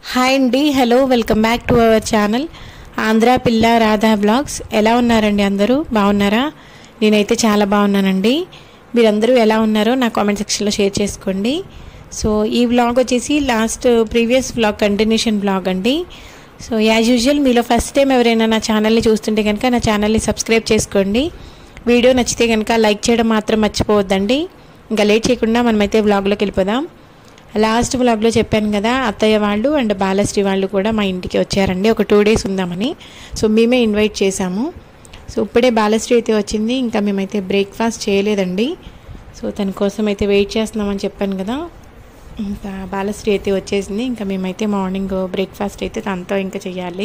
Hi అండి hello welcome back to our channel Andhra Pilla Radha blogs ఎలా ఉన్నారండి అందరూ బాగున్నారా నేనైతే చాలా బాగున్నానండి మీరందరూ ఎలా ఉన్నారో నా కామెంట్ సెక్షన్లో షేర్ చేసుకోండి సో ఈ వ్లాగ్ వచ్చేసి last previous vlog continuation vlog అండి సో యాజ్ యూజువల్ మీలో ఫస్ట్ టైం ఎవరైనా నా ఛానల్ని చూస్తుంటే కనుక నా ఛానల్ని సబ్స్క్రైబ్ చేసుకోండి వీడియో నచ్చితే కనుక లైక్ చేయడం మాత్రం మర్చిపోవద్దండి ఇంకా లేట్ చేయకుండా మనమైతే వ్లాగ్లోకి వెళ్ళిపోదాం లాస్ట్ వ్లాగ్లో చెప్పాను కదా అత్తయ్య వాళ్ళు అండ్ బాలశ్రీ వాళ్ళు కూడా మా ఇంటికి వచ్చారండి ఒక టూ డేస్ ఉందామని సో మేమే ఇన్వైట్ చేశాము సో ఇప్పుడే బాలశ్రీ అయితే వచ్చింది ఇంకా మేమైతే బ్రేక్ఫాస్ట్ చేయలేదండి సో తన కోసం అయితే వెయిట్ చేస్తున్నామని చెప్పాను కదా ఇంకా బాలశ్రీ అయితే వచ్చేసింది ఇంకా మేమైతే మార్నింగ్ బ్రేక్ఫాస్ట్ అయితే తనతో ఇంకా చేయాలి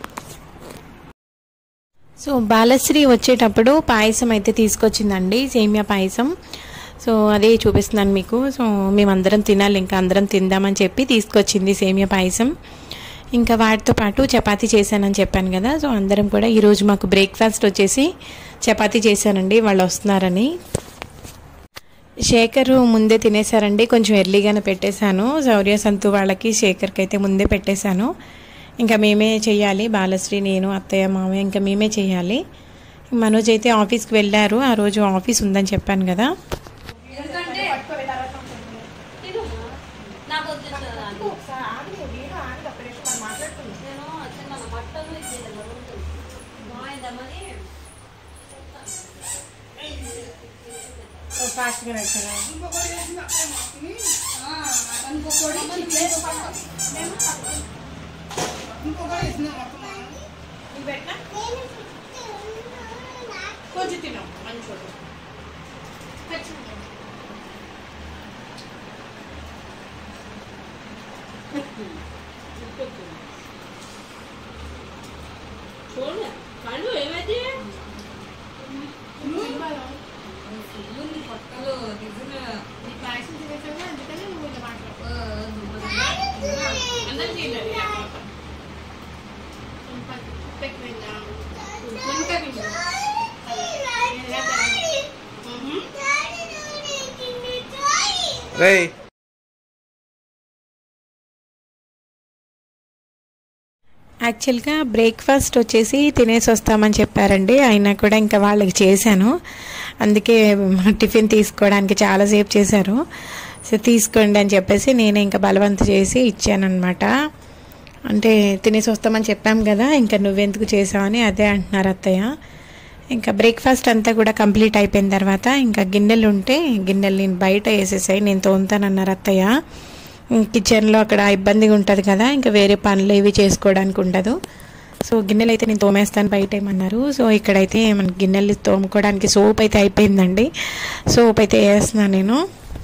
సో బాలశ్రీ వచ్చేటప్పుడు పాయసం అయితే తీసుకొచ్చిందండి సేమియా పాయసం సో అదే చూపిస్తున్నాను మీకు సో మేమందరం తినాలి ఇంకా అందరం తిందామని చెప్పి తీసుకొచ్చింది సేమియా పాయసం ఇంకా వాటితో పాటు చపాతీ చేశానని చెప్పాను కదా సో అందరం కూడా ఈరోజు మాకు బ్రేక్ఫాస్ట్ వచ్చేసి చపాతీ చేశానండి వాళ్ళు వస్తున్నారని శేఖర్ ముందే తినేశారండి కొంచెం ఎర్లీగానే పెట్టేశాను శౌర్య సంతు వాళ్ళకి శేఖర్కి అయితే ముందే పెట్టేశాను ఇంకా మేమే చెయ్యాలి బాలశ్రీ నేను అత్తయ్య మామయ్య ఇంకా మేమే చెయ్యాలి మనోజ్ అయితే ఆఫీస్కి వెళ్ళారు ఆ రోజు ఆఫీస్ ఉందని చెప్పాను కదా ఎందుకంటే నాకు వచ్చేస్తుంది నేను చిన్న మట్టలు ఇచ్చేది బాగుందా మరి కొంచెం తిన్నాం మంచి చూడు కళ్ళు ఏమైతే పక్కలు నిజంగా అందరూ తిన్నారు రేయ్ యాక్చువల్గా బ్రేక్ఫాస్ట్ వచ్చేసి తినేసి వస్తామని చెప్పారండి అయినా కూడా ఇంకా వాళ్ళకి చేశాను అందుకే టిఫిన్ తీసుకోవడానికి చాలాసేపు చేశారు సో తీసుకోండి అని చెప్పేసి నేనే ఇంకా బలవంత చేసి ఇచ్చానమాట అంటే తినేసి వస్తామని చెప్పాం కదా ఇంకా నువ్వెందుకు చేసావని అదే అంటున్నారు అత్తయ్య ఇంకా బ్రేక్ఫాస్ట్ అంతా కూడా కంప్లీట్ అయిపోయిన తర్వాత ఇంకా గిన్నెలు ఉంటే గిన్నెలు నేను బయట వేసేసాయి నేను తోముతానన్నారు అత్తయ్య కిచెన్లో అక్కడ ఇబ్బందిగా ఉంటుంది కదా ఇంకా వేరే పనులు ఇవి చేసుకోవడానికి ఉండదు సో గిన్నెలు అయితే నేను తోమేస్తాను బయట ఏమన్నారు సో ఇక్కడైతే మన గిన్నెలు తోముకోవడానికి సోప్ అయితే అయిపోయిందండి సోప్ అయితే వేస్తున్నాను నేను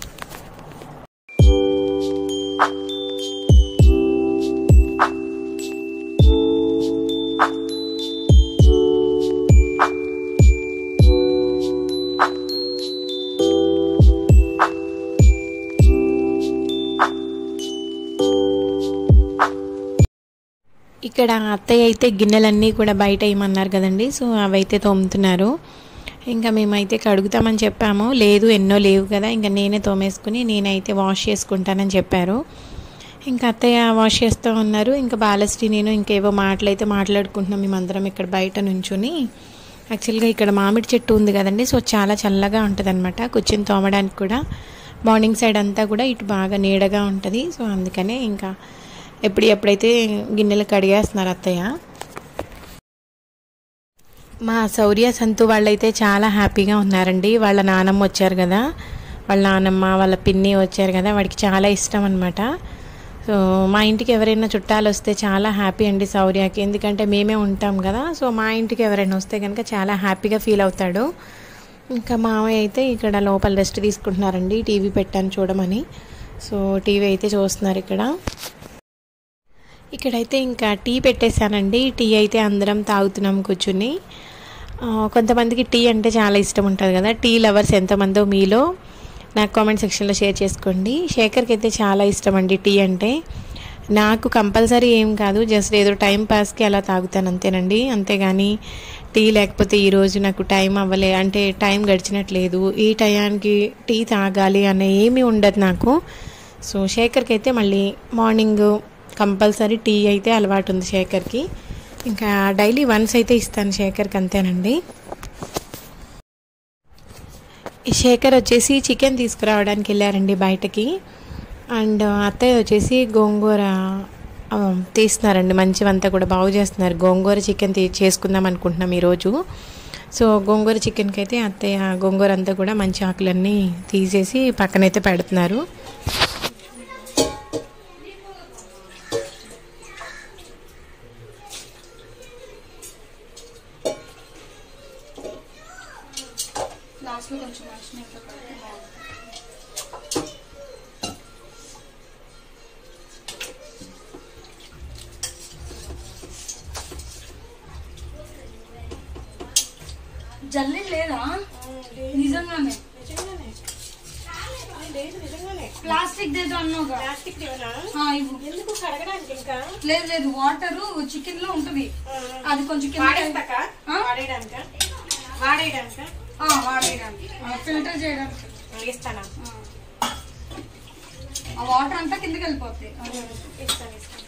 ఇక్కడ అత్తయ్య అయితే గిన్నెలన్నీ కూడా బయట వేయమన్నారు కదండి సో అవైతే తోముతున్నారు ఇంకా మేమైతే కడుగుతామని చెప్పాము లేదు ఎన్నో లేవు కదా ఇంకా నేనే తోమేసుకుని నేనైతే వాష్ చేసుకుంటానని చెప్పారు ఇంకా అత్తయ్య వాష్ చేస్తూ ఉన్నారు ఇంకా బాలశ్రీ నేను ఇంకేవో మాటలు అయితే మాట్లాడుకుంటున్నాం మేమందరం ఇక్కడ బయట నుంచుని యాక్చువల్గా ఇక్కడ మామిడి చెట్టు ఉంది కదండి సో చాలా చల్లగా ఉంటుంది అనమాట కూర్చొని తోమడానికి కూడా మార్నింగ్ సైడ్ అంతా కూడా ఇటు బాగా నీడగా ఉంటుంది సో అందుకనే ఇంకా ఎప్పుడు ఎప్పుడైతే గిన్నెలు కడిగేస్తున్నారు అత్తయ్య మా శౌర్య సంతు వాళ్ళైతే చాలా హ్యాపీగా ఉన్నారండి వాళ్ళ నానమ్మ వచ్చారు కదా వాళ్ళ నానమ్మ వాళ్ళ పిన్ని వచ్చారు కదా వాడికి చాలా ఇష్టం అనమాట సో మా ఇంటికి ఎవరైనా చుట్టాలు వస్తే చాలా హ్యాపీ అండి శౌర్యకి ఎందుకంటే మేమే ఉంటాం కదా సో మా ఇంటికి ఎవరైనా వస్తే కనుక చాలా హ్యాపీగా ఫీల్ అవుతాడు ఇంకా మామయ్య అయితే ఇక్కడ లోపల రెస్ట్ తీసుకుంటున్నారండి టీవీ పెట్టాను చూడమని సో టీవీ అయితే చూస్తున్నారు ఇక్కడ ఇక్కడైతే ఇంకా టీ పెట్టేశానండి టీ అయితే అందరం తాగుతున్నాం కూర్చుని ఆ, కొంతమందికి టీ అంటే చాలా ఇష్టం ఉంటుంది కదా టీ లవర్స్ ఎంతమందో మీలో నాకు కామెంట్ సెక్షన్లో షేర్ చేసుకోండి శేఖర్కి అయితే చాలా ఇష్టం అండి టీ అంటే నాకు కంపల్సరీ ఏం కాదు జస్ట్ ఏదో టైం పాస్కి అలా తాగుతాను అంతేనండి అంతేగాని టీ లేకపోతే ఈరోజు నాకు టైం అవ్వలే అంటే టైం గడిచినట్లేదు ఈ టయానికి టీ తాగాలి అనే ఏమీ ఉండదు నాకు సో శేఖర్కి అయితే మళ్ళీ మార్నింగ్ కంపల్సరీ టీ అయితే అలవాటు ఉంది శేఖర్కి ఇంకా డైలీ వన్స్ అయితే ఇస్తాను శేఖర్కి అంతేనండి ఈ శేఖర్ వచ్చేసి చికెన్ తీసుకురావడానికి వెళ్ళారండి బయటకి అండ్ అత్తయ్య వచ్చేసి గోంగూర ఆ, తీస్తున్నారండి మంచివంతా కూడా బాగు చేస్తున్నారు గోంగూర చికెన్ తీ చేసుకుందాం అనుకుంటున్నాం ఈరోజు సో గోంగూర చికెన్కి అయితే అత్తయ్య గోంగూర అంతా కూడా మంచి ఆకులన్నీ తీసేసి పక్కనైతే పెడుతున్నారు లాస్ట్లో కొంచెం వాసన ఇంకా పడితే బాగుంటుంది. జల్లి లేదా నిజంగానే ప్లాస్టిక్ దేదో అన్నావుగా ఆ, ఇవ్వు. ఎందుకు కడగడానికి ఇంకా లేదు లేదు వాటర్ చికెన్ లో ఉంటది అది కొంచెం కింద ఆ? వాడేయడానిక వాడేయడానిక ఆ, వాడేయడానికి ఫిల్టర్ చేయడానికి ఇస్తానా ఆ. ఆ వాటర్ అంతా కిందకి వెళ్ళిపోతాయి ఇస్తాను ఇస్తాను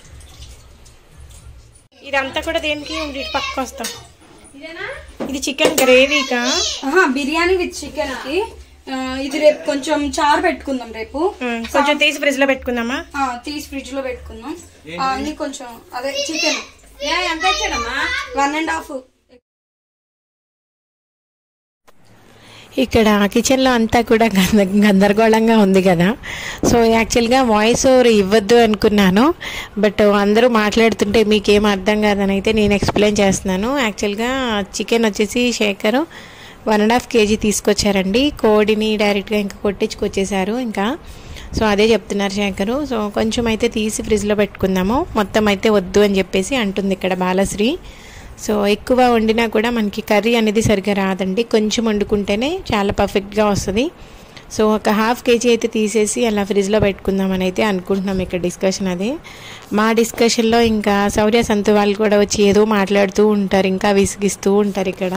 ఇదంతా కూడా దేనికి ఇటు పక్కకు వస్తాం ఇదేనా ఇది చికెన్ గ్రేవీకా ఆహా, బిర్యానీ విత్ చికెన్ కి ఆ, ఇది రేపు కొంచెం చారు పెట్టుకుందాం రేపు కొంచెం తీసి ఫ్రిడ్జ్ లో పెట్టుకుందామా ఆ, తీసి ఫ్రిడ్జ్ లో పెట్టుకుందాం ఆ, అన్ని కొంచెం అదే చికెన్ ఏ ఎంత ఇచ్చాడమ్మా వన్ అండ్ హాఫ్ ఇక్కడ కిచెన్లో అంతా కూడా గంద గందరగోళంగా ఉంది కదా సో యాక్చువల్గా వాయిస్ ఓవర్ ఇవ్వద్దు అనుకున్నాను బట్ అందరూ మాట్లాడుతుంటే మీకేం అర్థం కాదని అయితే నేను ఎక్స్ప్లెయిన్ చేస్తున్నాను యాక్చువల్గా చికెన్ వచ్చేసి Shekhar one and half KG తీసుకొచ్చారండి కోడిని డైరెక్ట్గా ఇంకా కొట్టించుకొచ్చేసారు ఇంకా సో అదే చెప్తున్నారు శేఖరు సో కొంచెం అయితే తీసి ఫ్రిడ్జ్లో పెట్టుకుందాము మొత్తం అయితే వద్దు అని చెప్పేసి అంటుంది ఇక్కడ బాలశ్రీ సో ఎక్కువ వండినా కూడా మనకి కర్రీ అనేది సరిగ్గా రాదండి కొంచెం వండుకుంటేనే చాలా పర్ఫెక్ట్గా వస్తుంది సో ఒక హాఫ్ కేజీ అయితే తీసేసి అలా ఫ్రిడ్జ్లో పెట్టుకుందామని అయితే అనుకుంటున్నాం ఇక్కడ డిస్కషన్ అది మా డిస్కషన్లో ఇంకా శౌర్య సంతు వాళ్ళు కూడా వచ్చి ఏదో మాట్లాడుతూ ఉంటారు ఇంకా విసిగిస్తూ ఉంటారు ఇక్కడ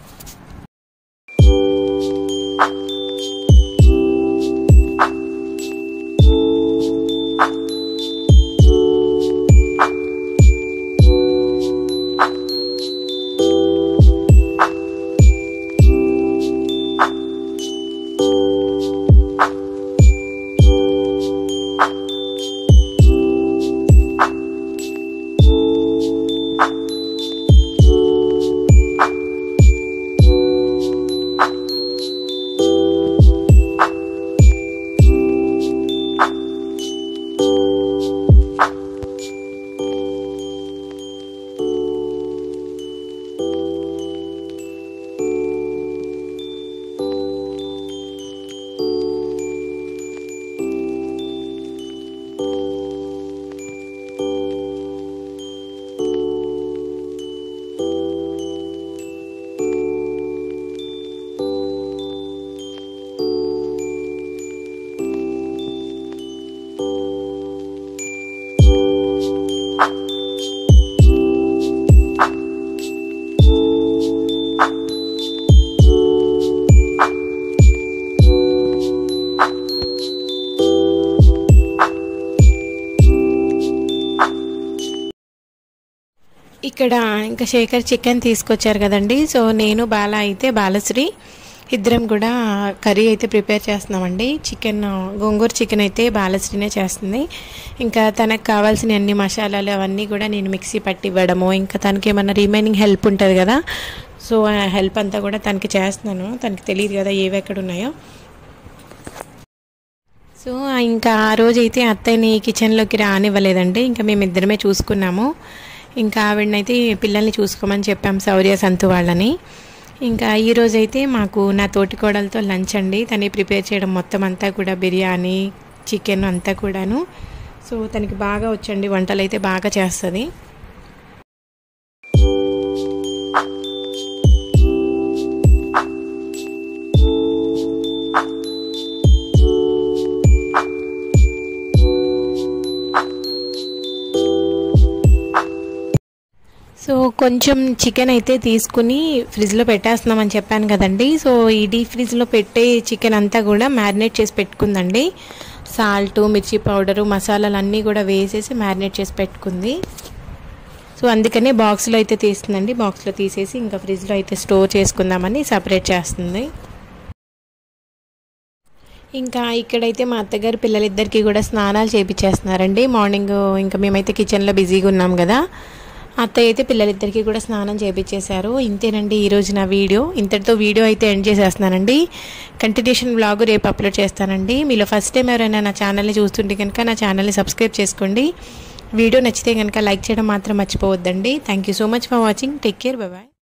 ఇక్కడ ఇంకా శేఖర్ చికెన్ తీసుకొచ్చారు కదండి సో నేను బాల అయితే బాలశ్రీ ఇద్దరం కూడా కర్రీ అయితే ప్రిపేర్ చేస్తున్నామండి చికెన్ గోంగూర చికెన్ అయితే బాలశ్రీనే చేస్తుంది ఇంకా తనకు కావాల్సిన అన్ని మసాలాలు అవన్నీ కూడా నేను మిక్సీ పట్టి ఇవ్వడము ఇంకా తనకి ఏమన్నా రిమైనింగ్ హెల్ప్ ఉంటుంది కదా సో ఆ హెల్ప్ అంతా కూడా తనకి చేస్తున్నాను తనకి తెలియదు కదా ఏవి ఎక్కడ ఉన్నాయో సో ఇంకా ఆ రోజు అయితే అత్తయ్యని కిచెన్లోకి రానివ్వలేదండి ఇంకా మేమిద్దరమే చూసుకున్నాము ఇంకా ఆవిడనైతే పిల్లల్ని చూసుకోమని చెప్పాం శౌర్య సంతు వాళ్ళని ఇంకా ఈ రోజు అయితే మాకు నా తోటి కోడలతో లంచ్ అండి తనే ప్రిపేర్ చేయడం మొత్తం అంతా కూడా బిర్యానీ చికెన్ అంతా కూడాను సో తనకి బాగా వచ్చండి వంటలు అయితే బాగా చేస్తుంది సో కొంచెం చికెన్ అయితే తీసుకుని ఫ్రిడ్జ్లో పెట్టేస్తున్నామని చెప్పాను కదండి సో ఈ డీప్ ఫ్రిడ్జ్లో పెట్టే చికెన్ అంతా కూడా మ్యారినేట్ చేసి పెట్టుకుందండి సాల్ట్ మిర్చి పౌడరు మసాలాలు అన్నీ కూడా వేసేసి మ్యారినేట్ చేసి పెట్టుకుంది సో అందుకనే బాక్స్లో అయితే తీస్తుందండి బాక్స్లో తీసేసి ఇంకా ఫ్రిడ్జ్లో అయితే స్టోర్ చేసుకుందామని సపరేట్ చేస్తుంది ఇంకా ఇక్కడైతే మా అత్తగారు పిల్లలిద్దరికీ కూడా స్నానాలు చేపించేస్తున్నారండి మార్నింగ్ ఇంకా మేమైతే కిచెన్లో బిజీగా ఉన్నాం కదా అత్తయ్య అయితే పిల్లలిద్దరికీ కూడా స్నానం చేపించేశారు ఇంతేనండి ఈరోజు నా వీడియో ఇంతటితో వీడియో అయితే ఎండ్ చేసేస్తున్నానండి కంటిన్యూషన్ బ్లాగ్ రేపు అప్లోడ్ చేస్తానండి మీలో ఫస్ట్ టైం ఎవరైనా నా ఛానల్ని చూస్తుంటే కనుక నా ఛానల్ని సబ్స్క్రైబ్ చేసుకోండి వీడియో నచ్చితే కనుక లైక్ చేయడం మాత్రం మర్చిపోవద్దండి thank you so much for watching take care bye